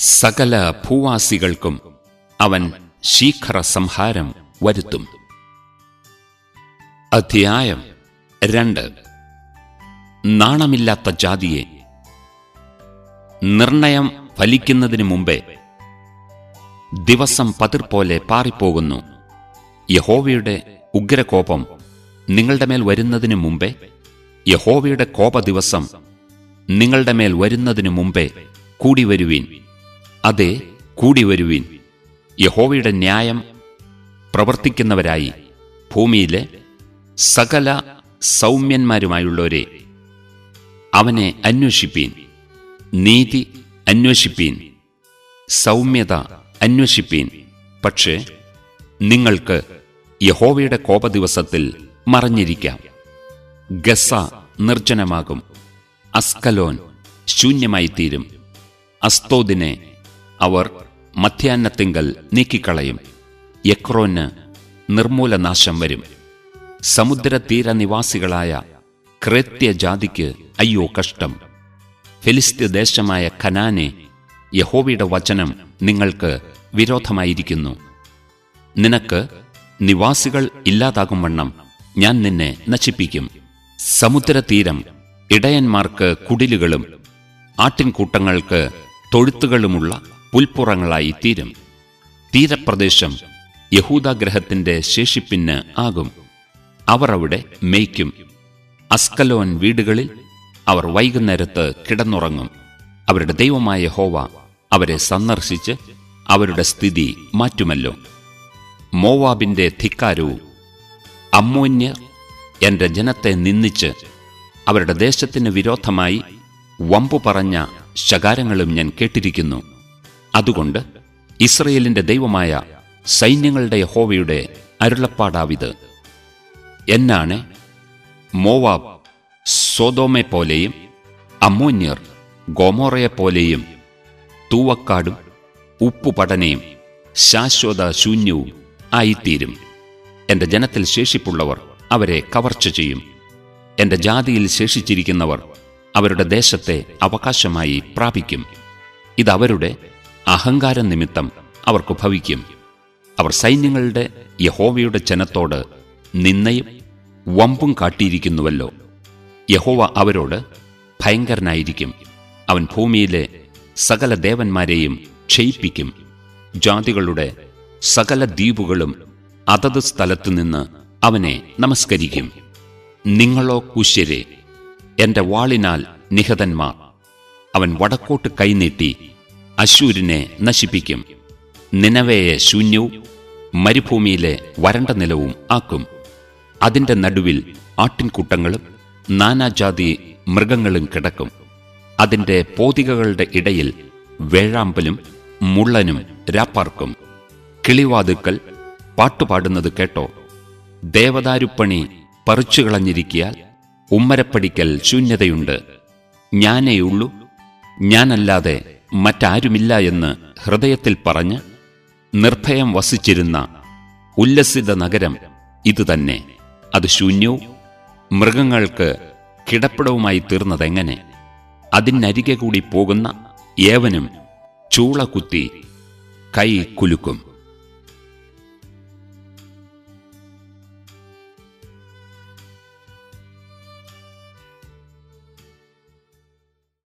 സകല ഭൂവാസികൾക്കും അവൻ ശീഘ്ര സംഹാരം വരുത്തും അധ്യായം രണ്ട് നാണമില്ലാത്ത ജാതിയെ നിർണയം ഫലിക്കുന്നതിനു മുമ്പേ ദിവസം പതിർ പോലെ പാറിപ്പോകുന്നു യഹോവയുടെ ഉഗ്രകോപം നിങ്ങളുടെ മേൽ വരുന്നതിനു മുമ്പേ യഹോവയുടെ കോപദിവസം നിങ്ങളുടെ മേൽ വരുന്നതിനു മുമ്പേ കൂടി വരുവീൻ അതെ കൂടി വരുവീൻ യഹോവയുടെ ന്യായം പ്രവർത്തിക്കുന്നവരായി ഭൂമിയിലെ സകല സൗമ്യന്മാരുമായുള്ളവരെ അവനെ അന്വേഷിപ്പീൻ നീതി അന്വേഷിപ്പീൻ സൗമ്യത അന്വേഷിപ്പീൻ പക്ഷേ നിങ്ങൾക്ക് യഹോവയുടെ കോപദിവസത്തിൽ മറഞ്ഞിരിക്കാം ഗസ നിർജ്ജനമാകും അസ്കലോൻ ശൂന്യമായിത്തീരും അസ്തോദിനെ അവർ മധ്യാഹ്നത്തിങ്കൽ നീക്കിക്കളയും യക്രോന് നിർമൂലനാശം വരും സമുദ്രതീരനിവാസികളായ ക്രേത്യജാതിക്ക് അയ്യോ കഷ്ടം ഫിലിസ്ത്യ ദേശമായ ഖനാനെ യഹോവയുടെ വചനം നിങ്ങൾക്ക് വിരോധമായിരിക്കുന്നു നിനക്ക് നിവാസികൾ ഇല്ലാതാകും വണ്ണം ഞാൻ നിന്നെ നശിപ്പിക്കും സമുദ്രതീരം ഇടയന്മാർക്ക് കുടിലുകളും ആട്ടിൻകൂട്ടങ്ങൾക്ക് തൊഴുത്തുകളുമുള്ള പുൽപ്പുറങ്ങളായി തീരും തീരപ്രദേശം യഹൂദാഗ്രഹത്തിന്റെ ശേഷിപ്പിന് ആകും അവർ അവിടെ മേയ്ക്കും അസ്കലോൻ വീടുകളിൽ അവർ വൈകുന്നേരത്ത് കിടന്നുറങ്ങും അവരുടെ ദൈവമായ ഹോവ അവരെ സന്ദർശിച്ച് അവരുടെ സ്ഥിതി മാറ്റുമല്ലോ മോവാബിന്റെ ധിക്കാരവും അമ്മോന്യർ എന്റെ ജനത്തെ നിന്ദിച്ച് അവരുടെ ദേശത്തിന് വിരോധമായി വമ്പു പറഞ്ഞ ശകാരങ്ങളും ഞാൻ കേട്ടിരിക്കുന്നു അതുകൊണ്ട് ഇസ്രയേലിന്റെ ദൈവമായ സൈന്യങ്ങളുടെ യഹോവയുടെ അരുളപ്പാടാവിത് എന്നാണ് മോവാബ് സോതോമെ പോലെയും അമ്മോന്യർ ഗോമോറയെ പോലെയും തൂവക്കാടും ഉപ്പുപടനയും ശാശ്വത ശൂന്യവും ആയിത്തീരും എന്റെ ജനത്തിൽ ശേഷിപ്പുള്ളവർ അവരെ കവർച്ച ചെയ്യും എന്റെ ജാതിയിൽ ശേഷിച്ചിരിക്കുന്നവർ അവരുടെ ദേശത്തെ അവകാശമായി പ്രാപിക്കും ഇതവരുടെ അഹങ്കാര നിമിത്തം അവർക്ക് ഭവിക്കും അവർ സൈന്യങ്ങളുടെ യഹോവയുടെ ജനത്തോട് നിന്നയും വമ്പും കാട്ടിയിരിക്കുന്നുവല്ലോ യഹോവ അവരോട് ഭയങ്കരനായിരിക്കും അവൻ ഭൂമിയിലെ സകല ദേവന്മാരെയും ക്ഷയിപ്പിക്കും ജാതികളുടെ സകല ദ്വീപുകളും അതത് സ്ഥലത്തു നിന്ന് അവനെ നമസ്കരിക്കും നിങ്ങളോ കുശ്യരെ എന്റെ വാളിനാൽ നിഹതന്മാർ അവൻ വടക്കോട്ട് കൈനീട്ടി അശൂരിനെ നശിപ്പിക്കും നിനവയെ ശൂന്യവും മരുഭൂമിയിലെ വരണ്ട നിലവും ആക്കും അതിന്റെ നടുവിൽ ആട്ടിൻകൂട്ടങ്ങളും നാനാജാതി മൃഗങ്ങളും കിടക്കും അതിന്റെ പോതികകളുടെ ഇടയിൽ വേഴാമ്പലും മുള്ളനും രാപ്പാർക്കും കിളിവാതുക്കൽ പാട്ടുപാടുന്നത് കേട്ടോ ദേവദാരുപ്പണി പറിച്ചുകളഞ്ഞിരിക്കിയാൽ ഉമ്മരപ്പടിക്കൽ ശൂന്യതയുണ്ട് ഞാനേയുള്ളൂ ഞാനല്ലാതെ മറ്റാരുമില്ല എന്ന് ഹൃദയത്തിൽ പറഞ്ഞ് നിർഭയം വസിച്ചിരുന്ന ഉല്ലസിത നഗരം ഇതുതന്നെ അത് ശൂന്യവും മൃഗങ്ങൾക്ക് കിടപ്പിടവുമായി തീർന്നതെങ്ങനെ അതിനരികെ കൂടി പോകുന്ന ഏവനും ചൂള കുത്തി കൈ കുലുക്കും